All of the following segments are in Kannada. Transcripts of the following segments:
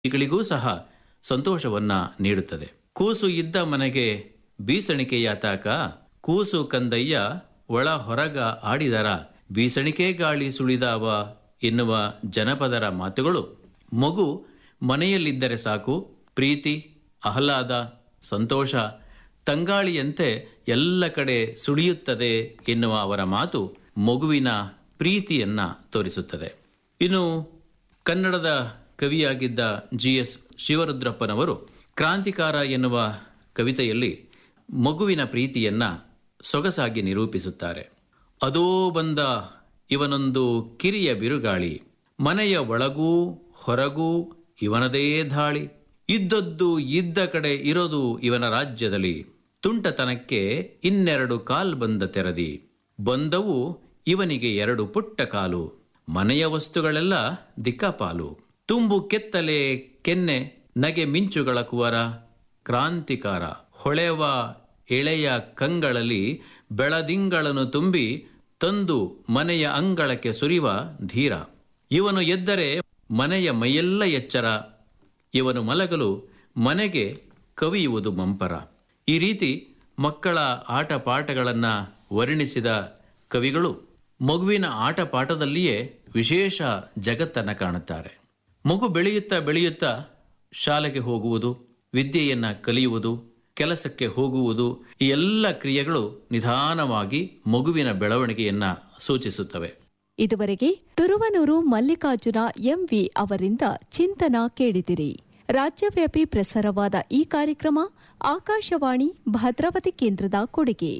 ಗಳಿಗೂ ಸಹ ಸಂತೋಷವನ್ನ ನೀಡುತ್ತದೆ ಕೂಸು ಇದ್ದ ಮನೆಗೆ ಬೀಸಣಿಕೆಯ ತಾಕ ಕೂಸು ಕಂದಯ್ಯ ಒಳ ಹೊರಗ ಆಡಿದರ ಬೀಸಣಿಕೆ ಗಾಳಿ ಸುಳಿದಾವ ಎನ್ನುವ ಜನಪದರ ಮಾತುಗಳು ಮಗು ಮನೆಯಲ್ಲಿದ್ದರೆ ಸಾಕು ಪ್ರೀತಿ ಆಹ್ಲಾದ ಸಂತೋಷ ತಂಗಾಳಿಯಂತೆ ಎಲ್ಲ ಕಡೆ ಸುಳಿಯುತ್ತದೆ ಎನ್ನುವ ಅವರ ಮಾತು ಮಗುವಿನ ಪ್ರೀತಿಯನ್ನ ತೋರಿಸುತ್ತದೆ ಇನ್ನು ಕನ್ನಡದ ಕವಿಯಾಗಿದ್ದ ಜಿ ಎಸ್ ಶಿವರುದ್ರಪ್ಪನವರು ಕ್ರಾಂತಿಕಾರ ಎನ್ನುವ ಕವಿತೆಯಲ್ಲಿ ಮಗುವಿನ ಪ್ರೀತಿಯನ್ನ ಸೊಗಸಾಗಿ ನಿರೂಪಿಸುತ್ತಾರೆ ಅದೋ ಬಂದ ಇವನೊಂದು ಕಿರಿಯ ಬಿರುಗಾಳಿ ಮನೆಯ ಒಳಗೂ ಹೊರಗೂ ಇವನದೇ ಧಾಳಿ ಇದ್ದದ್ದು ಇದ್ದ ಕಡೆ ಇರೋದು ಇವನ ರಾಜ್ಯದಲ್ಲಿ ತುಂಟತನಕ್ಕೆ ಇನ್ನೆರಡು ಕಾಲ್ ಬಂದ ತೆರದಿ ಬಂದವು ಇವನಿಗೆ ಎರಡು ಪುಟ್ಟ ಕಾಲು ಮನೆಯ ವಸ್ತುಗಳೆಲ್ಲ ದಿಕ್ಕಾಪಾಲು ತುಂಬು ಕೆತ್ತಲೆ ಕೆನ್ನೆ ನಗೆ ಮಿಂಚುಗಳ ಕುವರ ಕ್ರಾಂತಿಕಾರ ಹೊಳೆವ ಎಳೆಯ ಕಂಗಳಲ್ಲಿ ಬೆಳದಿಂಗಳನ್ನು ತುಂಬಿ ತಂದು ಮನೆಯ ಅಂಗಳಕ್ಕೆ ಸುರಿವ ಧೀರ ಇವನು ಎದ್ದರೆ ಮನೆಯ ಮೈಯೆಲ್ಲ ಎಚ್ಚರ ಇವನು ಮಲಗಲು ಮನೆಗೆ ಕವಿಯುವುದು ಮಂಪರ ಈ ರೀತಿ ಮಕ್ಕಳ ಆಟ ಪಾಠಗಳನ್ನ ವರ್ಣಿಸಿದ ಕವಿಗಳು ಮಗುವಿನ ಆಟ ಪಾಠದಲ್ಲಿಯೇ ವಿಶೇಷ ಜಗತ್ತನ್ನ ಕಾಣುತ್ತಾರೆ ಮಗು ಬೆಳೆಯುತ್ತಾ ಬೆಳೆಯುತ್ತಾ ಶಾಲೆಗೆ ಹೋಗುವುದು ವಿದ್ಯೆಯನ್ನ ಕಲಿಯುವುದು ಕೆಲಸಕ್ಕೆ ಹೋಗುವುದು ಈ ಎಲ್ಲ ಕ್ರಿಯೆಗಳು ನಿಧಾನವಾಗಿ ಮಗುವಿನ ಬೆಳವಣಿಗೆಯನ್ನ ಸೂಚಿಸುತ್ತವೆ ಇದುವರೆಗೆ ತುರುವನೂರು ಮಲ್ಲಿಕಾರ್ಜುನ ಎಂವಿ ಅವರಿಂದ ಚಿಂತನ ಕೇಳಿದಿರಿ ರಾಜ್ಯವ್ಯಾಪಿ ಪ್ರಸಾರವಾದ ಈ ಕಾರ್ಯಕ್ರಮ ಆಕಾಶವಾಣಿ ಭದ್ರಾವತಿ ಕೇಂದ್ರದ ಕೊಡುಗೆ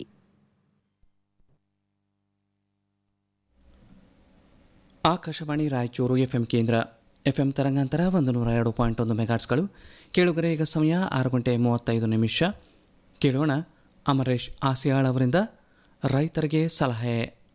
ಆಕಾಶವಾಣಿ ರಾಯಚೂರು ಎಫ್ ಎಂ ಕೇಂದ್ರ ಎಫ್ ಎಂ ತರಂಗಾಂತರ ಒಂದು ನೂರ ಎರಡು ಪಾಯಿಂಟ್ ಒಂದು ಮೆಗಾಟ್ಸ್ಗಳು ಕೇಳುಗರೆ ಈಗ ಸಮಯ ಆರು ಗಂಟೆ ಮೂವತ್ತೈದು ನಿಮಿಷ ಕೇಳೋಣ ಅಮರೇಶ್ ಆಸಿಯಾಳ್ ಅವರಿಂದ ರೈತರಿಗೆ ಸಲಹೆ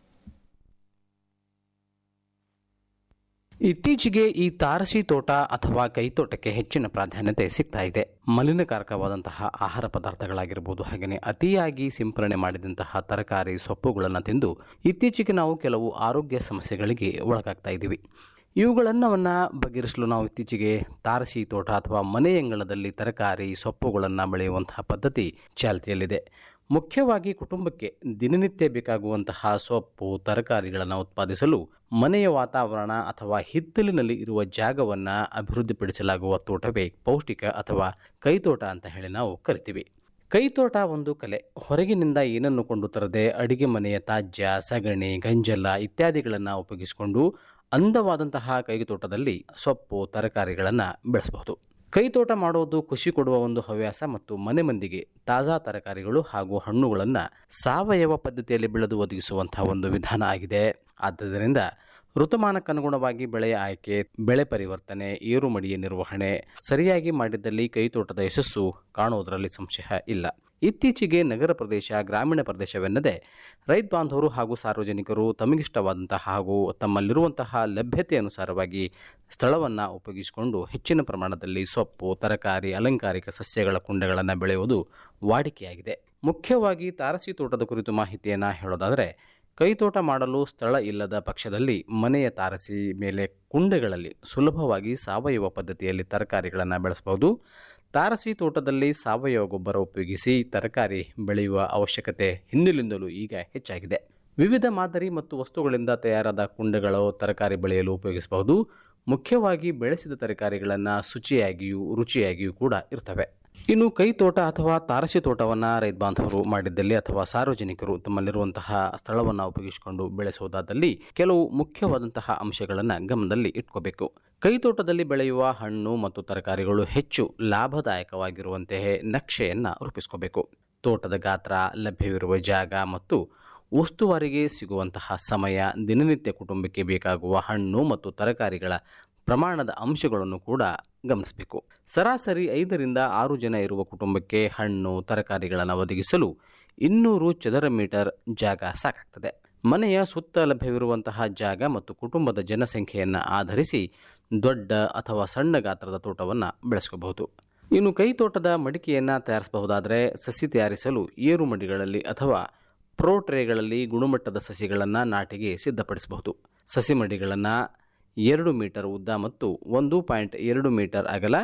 ಇತ್ತೀಚೆಗೆ ಈ ತಾರಸಿ ತೋಟ ಅಥವಾ ಕೈತೋಟಕ್ಕೆ ಹೆಚ್ಚಿನ ಪ್ರಾಧಾನ್ಯತೆ ಸಿಗ್ತಾ ಇದೆ ಮಲಿನಕಾರಕವಾದಂತಹ ಆಹಾರ ಪದಾರ್ಥಗಳಾಗಿರ್ಬೋದು ಹಾಗೆಯೇ ಅತಿಯಾಗಿ ಸಿಂಪರಣೆ ಮಾಡಿದಂತಹ ತರಕಾರಿ ಸೊಪ್ಪುಗಳನ್ನು ತಿಂದು ಇತ್ತೀಚೆಗೆ ನಾವು ಕೆಲವು ಆರೋಗ್ಯ ಸಮಸ್ಯೆಗಳಿಗೆ ಒಳಗಾಗ್ತಾ ಇದ್ದೀವಿ ಇವುಗಳನ್ನವನ್ನು ಬಗೆಹರಿಸಲು ನಾವು ಇತ್ತೀಚೆಗೆ ತಾರಸಿ ತೋಟ ಅಥವಾ ಮನೆಯಂಗಳದಲ್ಲಿ ತರಕಾರಿ ಸೊಪ್ಪುಗಳನ್ನು ಬೆಳೆಯುವಂತಹ ಪದ್ಧತಿ ಚಾಲ್ತಿಯಲ್ಲಿದೆ ಮುಖ್ಯವಾಗಿ ಕುಟುಂಬಕ್ಕೆ ದಿನನಿತ್ಯ ಬೇಕಾಗುವಂತಹ ಸೊಪ್ಪು ತರಕಾರಿಗಳನ್ನು ಉತ್ಪಾದಿಸಲು ಮನೆಯ ವಾತಾವರಣ ಅಥವಾ ಹಿತ್ತಲಿನಲ್ಲಿ ಇರುವ ಜಾಗವನ್ನು ಅಭಿವೃದ್ಧಿಪಡಿಸಲಾಗುವ ತೋಟವೇ ಪೌಷ್ಟಿಕ ಅಥವಾ ಕೈತೋಟ ಅಂತ ಹೇಳಿ ನಾವು ಕರಿತೀವಿ ಕೈತೋಟ ಒಂದು ಕಲೆ ಹೊರಗಿನಿಂದ ಏನನ್ನು ಕೊಂಡು ತರದೆ ಅಡಿಗೆ ಮನೆಯ ತ್ಯಾಜ್ಯ ಸಗಣಿ ಗಂಜಲ ಇತ್ಯಾದಿಗಳನ್ನು ಉಪಯೋಗಿಸಿಕೊಂಡು ಅಂದವಾದಂತಹ ಕೈತೋಟದಲ್ಲಿ ಸೊಪ್ಪು ತರಕಾರಿಗಳನ್ನು ಬೆಳೆಸಬಹುದು ಕೈತೋಟ ಮಾಡುವುದು ಖುಷಿ ಕೊಡುವ ಒಂದು ಹವ್ಯಾಸ ಮತ್ತು ಮನೆ ಮಂದಿಗೆ ತಾಜಾ ತರಕಾರಿಗಳು ಹಾಗೂ ಹಣ್ಣುಗಳನ್ನು ಸಾವಯವ ಪದ್ಧತಿಯಲ್ಲಿ ಬೆಳೆದು ಒದಗಿಸುವಂತಹ ಒಂದು ವಿಧಾನ ಆಗಿದೆ ಆದ್ದರಿಂದ ಋತುಮಾನಕ್ಕನುಗುಣವಾಗಿ ಬೆಳೆಯ ಆಯ್ಕೆ ಬೆಳೆ ಪರಿವರ್ತನೆ ಏರುಮಡಿಯ ನಿರ್ವಹಣೆ ಸರಿಯಾಗಿ ಮಾಡಿದ್ದಲ್ಲಿ ಕೈತೋಟದ ಯಶಸ್ಸು ಕಾಣುವುದರಲ್ಲಿ ಸಂಶಯ ಇಲ್ಲ ಇತ್ತೀಚೆಗೆ ನಗರ ಪ್ರದೇಶ ಗ್ರಾಮೀಣ ಪ್ರದೇಶವೆನ್ನದೆ ರೈತ ಬಾಂಧವರು ಹಾಗೂ ಸಾರ್ವಜನಿಕರು ತಮಗಿಷ್ಟವಾದಂತಹ ಹಾಗೂ ತಮ್ಮಲ್ಲಿರುವಂತಹ ಲಭ್ಯತೆ ಅನುಸಾರವಾಗಿ ಸ್ಥಳವನ್ನು ಉಪಯೋಗಿಸಿಕೊಂಡು ಹೆಚ್ಚಿನ ಪ್ರಮಾಣದಲ್ಲಿ ಸೊಪ್ಪು ತರಕಾರಿ ಅಲಂಕಾರಿಕ ಸಸ್ಯಗಳ ಕುಂಡಗಳನ್ನು ಬೆಳೆಯುವುದು ವಾಡಿಕೆಯಾಗಿದೆ ಮುಖ್ಯವಾಗಿ ತಾರಸಿ ತೋಟದ ಕುರಿತು ಮಾಹಿತಿಯನ್ನು ಹೇಳೋದಾದರೆ ಕೈತೋಟ ಮಾಡಲು ಸ್ಥಳ ಇಲ್ಲದ ಪಕ್ಷದಲ್ಲಿ ಮನೆಯ ತಾರಸಿ ಮೇಲೆ ಕುಂಡೆಗಳಲ್ಲಿ ಸುಲಭವಾಗಿ ಸಾವಯವ ಪದ್ಧತಿಯಲ್ಲಿ ತರಕಾರಿಗಳನ್ನು ಬೆಳೆಸಬಹುದು ತಾರಸಿ ತೋಟದಲ್ಲಿ ಸಾವಯವ ಗೊಬ್ಬರ ಉಪಯೋಗಿಸಿ ತರಕಾರಿ ಬೆಳೆಯುವ ಅವಶ್ಯಕತೆ ಹಿಂದಿನಿಂದಲೂ ಈಗ ಹೆಚ್ಚಾಗಿದೆ ವಿವಿಧ ಮಾದರಿ ಮತ್ತು ವಸ್ತುಗಳಿಂದ ತಯಾರಾದ ಕುಂಡಗಳು ತರಕಾರಿ ಬೆಳೆಯಲು ಉಪಯೋಗಿಸಬಹುದು ಮುಖ್ಯವಾಗಿ ಬೆಳೆಸಿದ ತರಕಾರಿಗಳನ್ನು ಶುಚಿಯಾಗಿಯೂ ರುಚಿಯಾಗಿಯೂ ಕೂಡ ಇರ್ತವೆ ಇನ್ನು ಕೈ ತೋಟ ಅಥವಾ ತಾರಸಿ ತೋಟವನ್ನು ರೈತ ಬಾಂಧವರು ಮಾಡಿದ್ದಲ್ಲಿ ಅಥವಾ ಸಾರ್ವಜನಿಕರು ತಮ್ಮಲ್ಲಿರುವಂತಹ ಸ್ಥಳವನ್ನು ಉಪಯೋಗಿಸಿಕೊಂಡು ಬೆಳೆಸುವುದಾದಲ್ಲಿ ಕೆಲವು ಮುಖ್ಯವಾದಂತಹ ಅಂಶಗಳನ್ನು ಗಮನದಲ್ಲಿ ಇಟ್ಕೋಬೇಕು ಕೈತೋಟದಲ್ಲಿ ಬೆಳೆಯುವ ಹಣ್ಣು ಮತ್ತು ತರಕಾರಿಗಳು ಹೆಚ್ಚು ಲಾಭದಾಯಕವಾಗಿರುವಂತಹ ನಕ್ಷೆಯನ್ನು ರೂಪಿಸ್ಕೋಬೇಕು ತೋಟದ ಗಾತ್ರ ಲಭ್ಯವಿರುವ ಜಾಗ ಮತ್ತು ಉಸ್ತುವಾರಿಗೆ ಸಿಗುವಂತಹ ಸಮಯ ದಿನನಿತ್ಯ ಕುಟುಂಬಕ್ಕೆ ಬೇಕಾಗುವ ಹಣ್ಣು ಮತ್ತು ತರಕಾರಿಗಳ ಪ್ರಮಾಣದ ಅಂಶಗಳನ್ನು ಕೂಡ ಗಮನಿಸಬೇಕು ಸರಾಸರಿ ಐದರಿಂದ ಆರು ಜನ ಇರುವ ಕುಟುಂಬಕ್ಕೆ ಹಣ್ಣು ತರಕಾರಿಗಳನ್ನು ಒದಗಿಸಲು ಇನ್ನೂರು ಚದರ ಮೀಟರ್ ಜಾಗ ಸಾಕಾಗ್ತದೆ ಮನೆಯ ಸುತ್ತ ಲಭ್ಯವಿರುವಂತಹ ಜಾಗ ಮತ್ತು ಕುಟುಂಬದ ಜನಸಂಖ್ಯೆಯನ್ನು ಆಧರಿಸಿ ದೊಡ್ಡ ಅಥವಾ ಸಣ್ಣ ಗಾತ್ರದ ತೋಟವನ್ನು ಬೆಳೆಸ್ಕೋಬಹುದು ಇನ್ನು ಕೈ ತೋಟದ ಮಡಿಕೆಯನ್ನು ತಯಾರಿಸಬಹುದಾದರೆ ಸಸಿ ತಯಾರಿಸಲು ಏರು ಮಡಿಗಳಲ್ಲಿ ಅಥವಾ ಪ್ರೋ ಟ್ರೇಗಳಲ್ಲಿ ಗುಣಮಟ್ಟದ ಸಸಿಗಳನ್ನು ನಾಟಿಗೆ ಸಿದ್ಧಪಡಿಸಬಹುದು ಸಸಿ ಮಡಿಗಳನ್ನು ಎರಡು ಮೀಟರ್ ಉದ್ದ ಮತ್ತು ಒಂದು ಪಾಯಿಂಟ್ ಎರಡು ಮೀಟರ್ ಅಗಲ